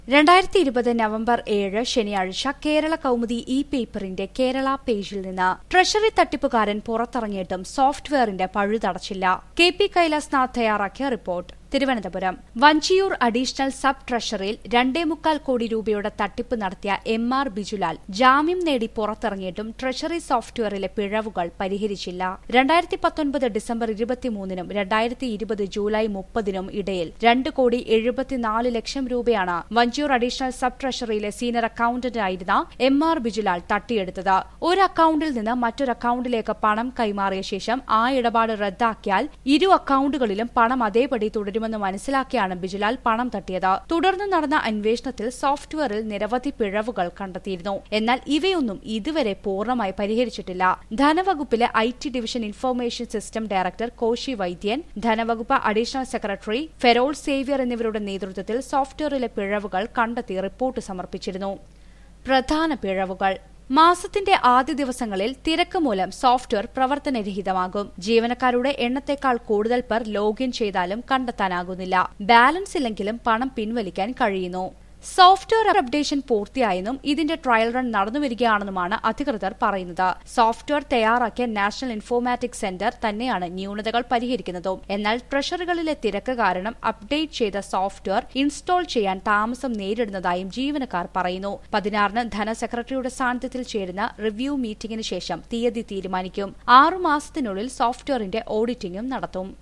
രണ്ടായിരത്തി ഇരുപത് നവംബർ ഏഴ് ശനിയാഴ്ച കേരള കൗമുദി ഇ പേപ്പറിന്റെ കേരള പേജിൽ നിന്ന് ട്രഷറി തട്ടിപ്പുകാരൻ പുറത്തിറങ്ങിയിട്ടും സോഫ്റ്റ്വെയറിന്റെ പഴുതടച്ചില്ല കെ പി കൈലാസ്നാഥ് തയ്യാറാക്കിയ report Thiruvananthapuram Vanchiyoor additional sub ട്രഷറിയിൽ രണ്ടേ മുക്കാൽ കോടി രൂപയുടെ തട്ടിപ്പ് നടത്തിയ എം ആർ ബിജുലാൽ ജാമ്യം നേടി പുറത്തിറങ്ങിയിട്ടും ട്രഷറി സോഫ്റ്റ്വെയറിലെ പിഴവുകൾ പരിഹരിച്ചില്ല രണ്ടായിരത്തി പത്തൊൻപത് ഡിസംബർ ഇരുപത്തിമൂന്നിനും രണ്ടായിരത്തി ഇരുപത് ജൂലൈ മുപ്പതിനും ഇടയിൽ രണ്ട് കോടി എഴുപത്തിനാല് ലക്ഷം രൂപയാണ് വഞ്ചിയൂർ അഡീഷണൽ സബ് ട്രഷറിയിലെ സീനിയർ അക്കൌണ്ടന്റ് ആയിരുന്ന എം ആർ ബിജുലാൽ തട്ടിയെടുത്തത് ഒരു അക്കൌണ്ടിൽ നിന്ന് മറ്റൊരു അക്കൌണ്ടിലേക്ക് പണം കൈമാറിയ ശേഷം ആ ഇടപാട് റദ്ദാക്കിയാൽ ഇരു അക്കൌണ്ടുകളിലും പണം അതേപടി തുടരുമെന്ന് മനസ്സിലാക്കിയാണ് ബിജുലാൽ പണം തട്ടിയത് തുടർന്ന് നടന്ന അന്വേഷണത്തിൽ സോഫ്റ്റ്വെയറിൽ നിരവധി പിഴവുകൾ കണ്ടെത്തിയിരുന്നു എന്നാൽ ഇവയൊന്നും ഇതുവരെ പൂർണ്ണമായി പരിഹരിച്ചിട്ടില്ല ധനവകുപ്പിലെ I T division information system director Koshy Vaidyan ധനവകുപ്പ് അഡീഷണൽ സെക്രട്ടറി ഫെറോൾ സേവ്യർ എന്നിവരുടെ നേതൃത്വത്തിൽ സോഫ്റ്റ്വെയറിലെ പിഴവുകൾ കണ്ടെത്തി റിപ്പോർട്ട് സമർപ്പിച്ചിരുന്നു പ്രധാന പിഴവുകൾ മാസത്തിന്റെ ആദ്യ ദിവസങ്ങളിൽ തിരക്ക് മൂലം സോഫ്റ്റ്വെയർ പ്രവർത്തനരഹിതമാകും ജീവനക്കാരുടെ എണ്ണത്തേക്കാൾ കൂടുതൽ പേർ ലോഗിൻ ചെയ്താലും കണ്ടെത്താനാകുന്നില്ല ബാലൻസ് ഇല്ലെങ്കിലും പണം പിൻവലിക്കാൻ കഴിയുന്നു സോഫ്റ്റ്വെയർ അപ്ഡേഷൻ പൂർത്തിയായെന്നും ഇതിന്റെ ട്രയൽ റൺ നടന്നുവരികയാണെന്നുമാണ് അധികൃതർ പറയുന്നത് സോഫ്റ്റ്വെയർ തയ്യാറാക്കിയ നാഷണൽ ഇൻഫോർമാറ്റിക് സെന്റർ തന്നെയാണ് ന്യൂനതകൾ പരിഹരിക്കുന്നതും എന്നാൽ ട്രഷറികളിലെ തിരക്ക് കാരണം അപ്ഡേറ്റ് ചെയ്ത സോഫ്റ്റ്വെയർ ഇൻസ്റ്റാൾ ചെയ്യാൻ താമസം നേരിടുന്നതായും ജീവനക്കാർ പറയുന്നു പതിനാറിന് ധനസെക്രട്ടറിയുടെ സാന്നിധ്യത്തിൽ ചേരുന്ന റിവ്യൂ മീറ്റിംഗിന് ശേഷം തീയതി തീരുമാനിക്കും ആറുമാസത്തിനുള്ളിൽ സോഫ്റ്റ്വെയറിന്റെ ഓഡിറ്റിംഗും നടത്തും